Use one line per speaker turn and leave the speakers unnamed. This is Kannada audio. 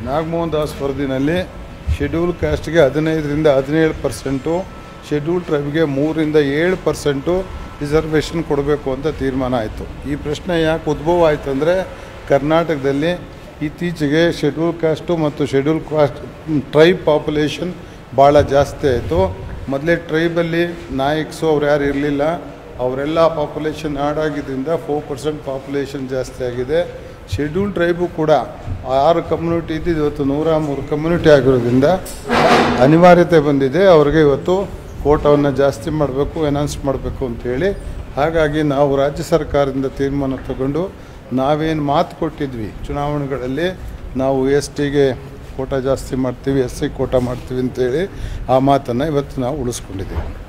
ನಾಗಮೋಹನ್ ದಾಸ್ ವರದಿನಲ್ಲಿ ಶೆಡ್ಯೂಲ್ ಕಾಸ್ಟ್ಗೆ ಹದಿನೈದರಿಂದ ಹದಿನೇಳು ಪರ್ಸೆಂಟು ಶೆಡ್ಯೂಲ್ ಟ್ರೈಬ್ಗೆ ಮೂರರಿಂದ ಏಳು ಪರ್ಸೆಂಟು ರಿಸರ್ವೇಷನ್ ಕೊಡಬೇಕು ಅಂತ ತೀರ್ಮಾನ ಆಯಿತು ಈ ಪ್ರಶ್ನೆ ಯಾಕೆ ಉದ್ಭವ ಆಯಿತು ಅಂದರೆ ಕರ್ನಾಟಕದಲ್ಲಿ ಇತ್ತೀಚೆಗೆ ಶೆಡ್ಯೂಲ್ ಕಾಸ್ಟು ಮತ್ತು ಶೆಡ್ಯೂಲ್ ಕಾಸ್ಟ್ ಟ್ರೈಬ್ ಪಾಪ್ಯುಲೇಷನ್ ಭಾಳ ಜಾಸ್ತಿ ಆಯಿತು ಮೊದಲೇ ಟ್ರೈಬಲ್ಲಿ ನಾಯಕ್ಸು ಅವ್ರು ಯಾರು ಇರಲಿಲ್ಲ ಅವರೆಲ್ಲ ಪಾಪ್ಯುಲೇಷನ್ ಆ್ಯಡ್ ಆಗಿದ್ದರಿಂದ ಫೋರ್ ಪರ್ಸೆಂಟ್ ಪಾಪ್ಯುಲೇಷನ್ ಜಾಸ್ತಿ ಆಗಿದೆ ಶೆಡ್ಯೂಲ್ ಟ್ರೈಬು ಕೂಡ ಆರು ಕಮ್ಯುನಿಟಿ ಇದ್ದಿದ್ದು ಇವತ್ತು ನೂರ ಮೂರು ಕಮ್ಯುನಿಟಿ ಆಗಿರೋದ್ರಿಂದ ಅನಿವಾರ್ಯತೆ ಬಂದಿದೆ ಅವ್ರಿಗೆ ಇವತ್ತು ಕೋಟವನ್ನು ಜಾಸ್ತಿ ಮಾಡಬೇಕು ಎನೌನ್ಸ್ ಮಾಡಬೇಕು ಅಂತೇಳಿ ಹಾಗಾಗಿ ನಾವು ರಾಜ್ಯ ಸರ್ಕಾರದಿಂದ ತೀರ್ಮಾನ ತಗೊಂಡು ನಾವೇನು ಮಾತು ಕೊಟ್ಟಿದ್ವಿ ಚುನಾವಣೆಗಳಲ್ಲಿ ನಾವು ಎಸ್ ಟಿಗೆ ಕೋಟ ಜಾಸ್ತಿ ಮಾಡ್ತೀವಿ ಎಸ್ ಸಿ ಕೋಟ ಮಾಡ್ತೀವಿ ಅಂತೇಳಿ ಆ ಮಾತನ್ನು ಇವತ್ತು ನಾವು ಉಳಿಸ್ಕೊಂಡಿದ್ದೀವಿ